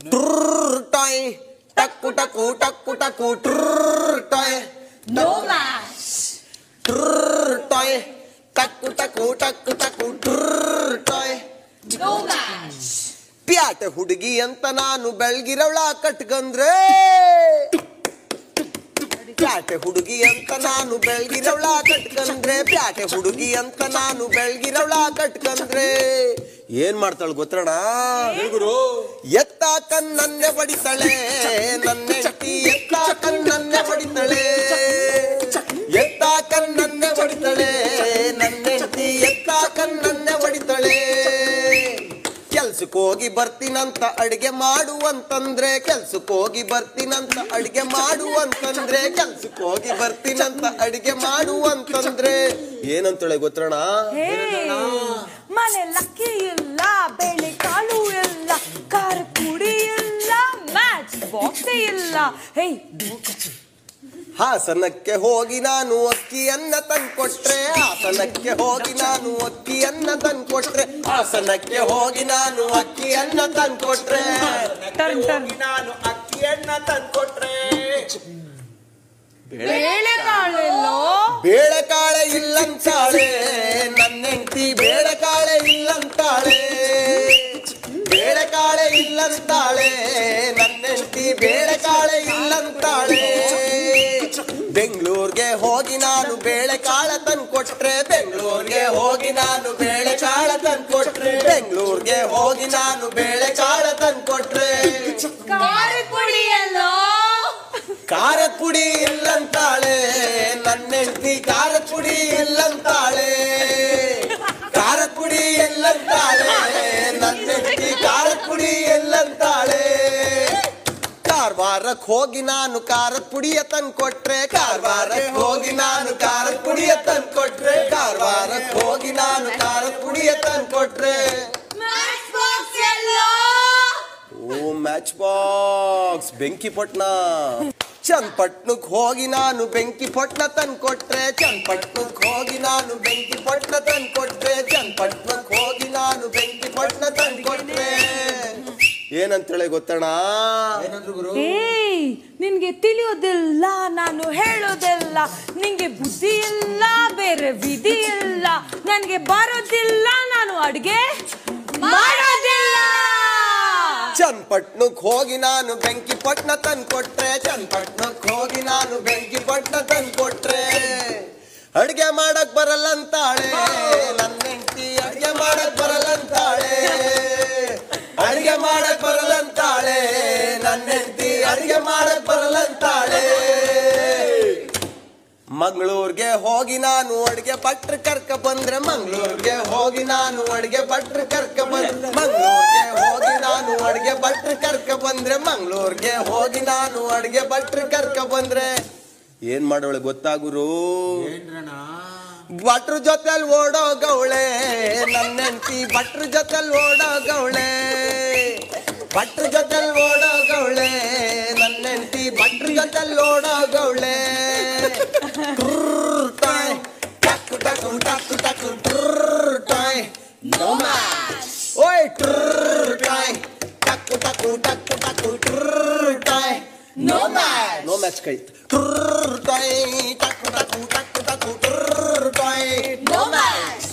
ಟ್ರರ್ ಟಾಯ್ ಟಕ್ಕು ಟಕ್ಕು ಟಕ್ಕು ಟಕ್ಕು ಟ್ರರ್ ಟಾಯ್ No match. ಟ್ರರ್ ಟಾಯ್ ಟಕ್ಕು ಟಕ್ಕು ಟಕ್ಕು ಟಕ್ಕು ಟ್ರರ್ ಟಾಯ್ No match. ಪ್ಯಾಟೆ ಹುಡುಗಿ ಅಂತ ನಾನು ಬೆಳ್ಗಿರವಳ ಕಟ್ಕಂದ್ರೆ ಪ್ಯಾಟೆ ಹುಡುಗಿ ಅಂತ ನಾನು ಬೆಳ್ಗಿರವಳ ಕಟ್ಕಂದ್ರೆ ಪ್ಯಾಟೆ ಹುಡುಗಿ ಅಂತ ನಾನು ಬೆಳ್ಗಿರವಳ ಕಟ್ಕಂದ್ರೆ ಏನ್ ಮಾಡ್ತಾಳ ಗೊತ್ತಣ ಗುರು ಎತ್ತ ಕಣ್ಣನ್ನೆ ಬಡಿತಾಳೆ ನನ್ನ ಹೆಂಡತಿ ಎತ್ತ ಕಣ್ಣನ್ನೆ ಬಡಿತಾಳೆ ಎತ್ತ ಕಣ್ಣನ್ನೆ ಬಡಿತಾಳೆ ನನ್ನ ಹೆಂಡತಿ ಎತ್ತ ಕಣ್ಣನ್ನೆ ಬಡಿತಾಳೆ ಕೆಲ್ಸಕ್ಕೆ ಹೋಗಿ ಬರ್ತೀನಂತ ಅಡಿಗೆ ಮಾಡುವಂತಂದ್ರೆ ಕೆಲ್ಸಕ್ಕೆ ಹೋಗಿ ಬರ್ತೀನಂತ ಅಡಿಗೆ ಮಾಡುವಂತಂದ್ರೆ ಕೆಲ್ಸಕ್ಕೆ ಹೋಗಿ ಬರ್ತೀನಂತ ಅಡಿಗೆ ಮಾಡುವಂತಂದ್ರೆ ಏನಂತೇಳಿ ಗೊತ್ತಣ ಹೇ, ಮನೆ ಲಕ್ಕಿ ಇಲ್ಲ ಬೇಳೆ ಕಾಳು ಇಲ್ಲ ಖಾರ ಪುಡಿ ಇಲ್ಲ ಮ್ಯಾಚ್ ಬಾಕ್ಸ್ ಇಲ್ಲ ಹೇ ಹಾಸನಕ್ಕೆ ಹೋಗಿ ನಾನು ಅಕ್ಕಿಯನ್ನ ತಂದ್ಕೊಟ್ರೆ ಹಾಸನಕ್ಕೆ ಹೋಗಿ ನಾನು ಅಕ್ಕಿಯನ್ನ ತಂದ್ಕೊಟ್ರೆ ಹಾಸನಕ್ಕೆ ಹೋಗಿ ನಾನು ಅಕ್ಕಿಯನ್ನ ತಂದ್ಕೊಟ್ರೆ ಟರ್ನ್ ಟರ್ನ್ ನಾನು ಅಕ್ಕಿಯನ್ನ ತಂದ್ಕೊಟ್ರೆ ಬೇಳೆ ಕಾಳೆಲ್ಲೋ ಬೇಳೆಕಾಳೆ ಇಲ್ಲಂತಾಳೆ ನನ್ನ ಹೆಂಡತಿ ಬೇಳೆಕಾಳೆ ಇಲ್ಲಂತಾಳೆ ಬೇಳೆಕಾಳೆ ಇಲ್ಲಂತಾಳೆ ನನ್ನ ಹೆಂಡತಿ ಬೇಳೆಕಾಳೆ ಇಲ್ಲಂತಾಳೆ ಬೆಂಗಳೂರಿಗೆ ಹೋಗಿ ನಾನು ಬೇಳೆಕಾಳ ತಂದ್ಕೊಟ್ರೆ ಬೆಂಗಳೂರಿಗೆ ಹೋಗಿ ನಾನು ಬೇಳೆಕಾಳ ತಂದ್ಕೊಟ್ರೆ ಬೆಂಗಳೂರಿಗೆ ಹೋಗಿ ನಾನು ಬೇಳೆಕಾಳ ತಂದ್ಕೊಟ್ರೆ ಖಾರ ಪುಡಿ ಎಲ್ಲೋ ಖಾರದ ಪುಡಿ ಇಲ್ಲಂತಾಳೆ ನನ್ನ ಹೆಂಡತಿ ಖಾರದ ಪುಡಿ ಇಲ್ಲಂತಾಳೆ ಖಾರದ ಪುಡಿ ಎಲ್ಲಂತಾಳೆ ನನ್ನ ಹೆಂಡತಿ ಖಾರದ ಪುಡಿ ಎಲ್ಲಂತಾಳೆ ಕಾರವಾರಕ್ಕೆ ಹೋಗಿ ನಾನು ಖಾರದ ಪುಡಿಯ ತಂದ್ಕೊಟ್ರೆ ಕಾರವಾರಕ್ಕೆ ಹೋಗಿ ನಾನು ಖಾರದ ಪುಡಿಯ ತಂದ್ಕೊಟ್ರೆ ಕಾರವಾರಕ್ಕೆ ಹೋಗಿ ನಾನು ಖಾರದ ಪುಡಿಯ ತಂದ್ಕೊಟ್ರೆ ಮ್ಯಾಚ್ ಬಾಕ್ಸ್ ಎಲ್ಲೋ ಓ ಮ್ಯಾಚ್ ಬಾಕ್ಸ್ ಬೆಂಕಿ ಪಟ್ನ ಚನ್ನಪಟ್ನಕ್ ಹೋಗಿ ನಾನು ಬೆಂಕಿ ಪಟ್ನ ತಂದ್ಕೊಟ್ರೆ ಚನ್ನಪಟ್ನಕ್ ಹೋಗಿ ನಾನು ಬೆಂಕಿ ಪಟ್ನ ತಂದ್ಕೊಟ್ರೆ ಚನ್ನಪಟ್ನಕ್ ಹೋಗಿ ನಾನು ಬೆಂಕಿ ಪಟ್ನ ತಂದ್ಕೊಟ್ರೆ ಏನಂತೇಳಿ ಗೊತ್ತಣ್ಣ ಏನಂದ್ರು ಗುರು ಏಯ್ ನಿನ್ಗೆ ತಿಳಿಯೋದಿಲ್ಲ ನಾನು ಹೇಳೋದಿಲ್ಲ ನಿಂಗೆ ಬುದ್ಧಿ ಇಲ್ಲ ಬೇರೆ ವಿಧಿ ಇಲ್ಲ ನನ್ಗೆ ಬರೋದಿಲ್ಲ ನಾನು ಅಡ್ಗೆ ಮಾಡೋದಿಲ್ಲ ಚನ್ನಪಟ್ನಕ್ ಹೋಗಿ ನಾನು ಬೆಂಕಿ ಪಟ್ನ ತಂದ್ಕೊಟ್ರೆ ಚನ್ನಪಟ್ನಕ್ ಹೋಗಿ ನಾನು ಬೆಂಕಿ ಪಟ್ನ ತಂದ್ಕೊಟ್ರೆ ಅಡ್ಗೆ ಮಾಡಕ್ ಬರಲ್ಲಂತಾಳೆ ನನ್ನ ಹೆಂಡತಿ ಅಡ್ಗೆ ಮಾಡಕ್ ಬರಲ್ಲಂತಾಳೆ ಅಡ್ಗೆ ಮಾಡಕ್ ಬರಲ್ಲಂತಾಳೆ ನನ್ನ ಹೆಂಡತಿ ಅಡ್ಗೆ ಮಾಡಕ್ ಬರಲ್ಲಂತಾಳೆ ಮಂಗಳೂರ್ಗೆ ಹೋಗಿ ನಾನು ಅಡ್ಗೆ ಭಟ್ರು ಕರ್ಕ ಬಂದ್ರೆ ಮಂಗಳೂರ್ಗೆ ಹೋಗಿ ನಾನು ಅಡ್ಗೆ ಭಟ್ರು ಕರ್ಕ ಬಂದ್ರೆ ಮಂಗಳೂರ್ಗೆ ಹೋಗಿ ನಾನು ಅಡ್ಗೆ ಭಟ್ರು ಕರ್ಕ ಬಂದ್ರೆ ಮಂಗಳೂರ್ಗೆ ಹೋಗಿ ನಾನು ಅಡ್ಗೆ ಭಟ್ರು ಕರ್ಕ ಬಂದ್ರೆ ಏನ್ ಮಾಡೋಳೆ ಗೊತ್ತಾಗುರು ಏನ್ರಣ ಭಟ್ರ ಜೊತೆಲ್ ಓಡೋಗವಳೆ ನನ್ನ ಹೆಂಡತಿ ಭಟ್ರ ಜೊತೆಲ್ ಓಡೋಗವಳೆ ಭಟ್ರ ಜೊತೆಲ್ ಓಡೋಗವಳೆ ನನ್ನ ಹೆಂಡತಿ ಭಟ್ರ ಜೊತೆಲ್ ಓಡೋಗವಳೆ ಟ್ರರ್ ಟಾಯ್ ಟಕ್ಕು ಟಕ್ಕು ಟಕ್ಕು ಟಕ್ಕು ಟ್ರರ್ ಟಾಯ್ No match. ಓಯ್ ಟ್ರರ್ ಟಾಯ್ ಟಕ್ಕು ಟಕ್ಕು ಟಕ್ಕು ಟಕ್ಕು ಟ್ರರ್ ಟಾಯ್ No match. ನೋ ಮ್ಯಾಚ್ ಕೈ ಟ್ರರ್ ಟಾಯ್ ಟಕ್ಕು ಟಕ್ಕು ಟಕ್ಕು ಟಕ್ಕು ಟ್ರರ್ ಟಾಯ್ No match.